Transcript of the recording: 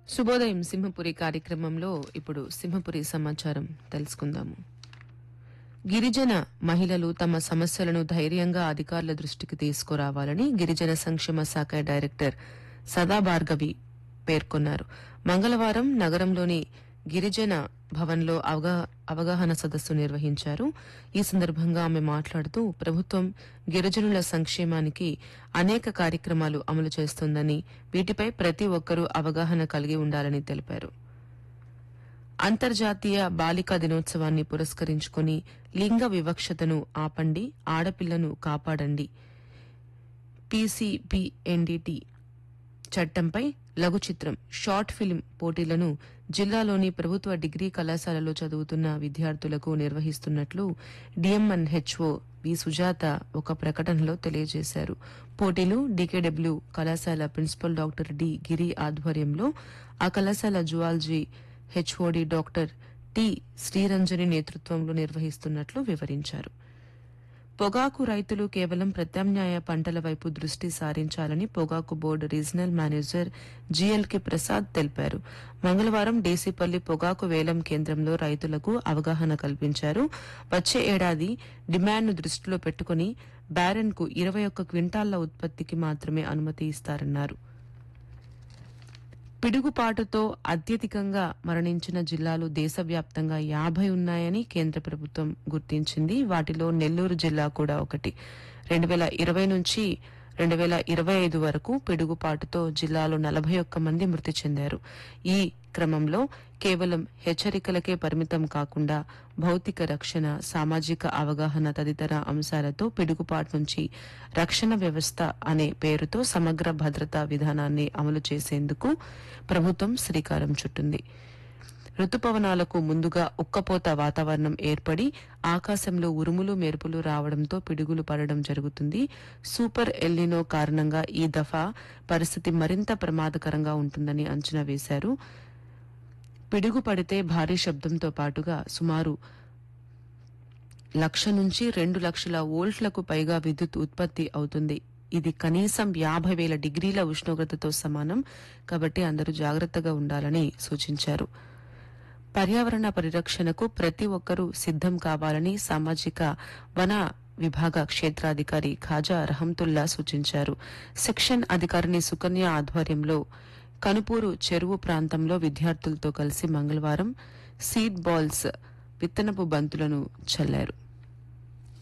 శుభోదయం సింహపురి కార్యక్రమంలో ఇప్పుడు సింహపురి సమాచారం తెలుసుకుందాము గిరిజన మహిళలు తమ సమస్యలను ధైర్యంగా అధికారుల దృష్టికి తీసుకురావాలని గిరిజన సంక్షేమ శాఖ డైరెక్టర్ సదాభార్గవి పేర్కొన్నారు మంగళవారం నగరంలోని గిరిజన భవన్లో అవగా- అవగాహన సదస్సు నిర్వహించారు ఈ సందర్భంగా ఆమె మాట్లాడుతూ ప్రభుత్వం గిరిజనుల సంక్షేమానికి అనేక కార్యక్రమాలు అమలు చేస్తోందని వీటిపై ప్రతి ఒక్కరూ అవగాహన కలిగి ఉండాలని తెలిపారు అంతర్జాతీయ బాలికా దినోత్సవాన్ని పురస్కరించుకుని లింగ వివక్షతను ఆపండి ఆడపిల్లను కాపాడండి పీసీపీఎన్డీటీ చట్టంపై లఘు చిత్రం షార్ట్ ఫిల్మ్ పోటీలను జిల్లాలోని ప్రభుత్వ డిగ్రీ కళాశాలలో చదువుతున్న విద్యార్థులకు నిర్వహిస్తున్నట్లు డిఎంఎన్హెచ్ఓ వి సుజాత ఒక ప్రకటనలో తెలియజేశారు పోటీలు డీకేడబ్ల్యూ కళాశాల ప్రిన్సిపల్ డాక్టర్ డి గిరి ఆధ్వర్యంలో ఆ కళాశాల zoology HOD doctor T Sriranjani నేతృత్వంలో నిర్వహిస్తున్నట్లు వివరించారు పొగాకు రైతులు కేవలం ప్రత్యామ్నాయ పంటల వైపు దృష్టి సారించాలని పొగాకు board regional manager GLK Prasad తెలిపారు మంగళవారం డేసిపల్లి పొగాకు వేలం కేంద్రంలో రైతులకు అవగాహన కల్పించారు వచ్చే ఏడాది డిమాండ్ను దృష్టిలో పెట్టుకుని బ్యారెన్ కు ఇరవై ఒక్క క్వింటాళ్ల ఉత్పత్తికి మాత్రమే అనుమతి ఇస్తారన్నారు పిడుగుపాటుతో అత్యధికంగా మరణించిన జిల్లాలు దేశవ్యాప్తంగా యాభై ఉన్నాయని కేంద్ర ప్రభుత్వం గుర్తించింది వాటిలో నెల్లూరు జిల్లా కూడా ఒకటి రెండు వేల ఇరవై నుంచి రెండు వేల ఇరవై ఐదు వరకు పిడుగుపాటుతో జిల్లాలో నలభై ఒక్క మంది మృతి చెందారు ఈ క్రమంలో కేవలం హెచ్చరికలకే పరిమితం కాకుండా భౌతిక రక్షణ సామాజిక అవగాహన తదితర అంశాలతో పిడుగుపాటు నుంచి రక్షణ వ్యవస్థ అనే పేరుతో సమగ్ర భద్రతా విధానాన్ని అమలు చేసేందుకు ప్రభుత్వం శ్రీకారం చుట్టింది రుతుపవనాలకు ముందుగా ఉక్కపోత వాతావరణం ఏర్పడి ఆకాశంలో ఉరుములు మెరుపులు రావడంతో పిడుగులు పడడం జరుగుతుంది సూపర్ ఎల్నినో కారణంగా ఈ దఫా పరిస్థితి మరింత ప్రమాదకరంగా ఉంటుందని అంచనా వేశారు పిడుగు పడితే భారీ శబ్దంతో పాటుగా సుమారు లక్ష నుంచి రెండు లక్షల వోల్ట్లకు పైగా విద్యుత్ ఉత్పత్తి అవుతుంది ఇది కనీసం యాభై వేల డిగ్రీల ఉష్ణోగ్రతతో సమానం కాబట్టి అందరూ జాగ్రత్తగా ఉండాలని సూచించారు పర్యావరణ పరిరక్షణకు ప్రతి ఒక్కరూ సిద్ధం కావాలని సామాజిక వన విభాగ క్షేత్రాధికారి ఖాజా రహంతుల్లా సూచించారు సెక్షన్ అధికారిని సుకన్య ఆధ్వర్యంలో కనుపూరు చెరువు ప్రాంతంలో విద్యార్థులతో కలిసి మంగళవారం సీడ్ బాల్స్ విత్తనపు బంతులను చల్లారు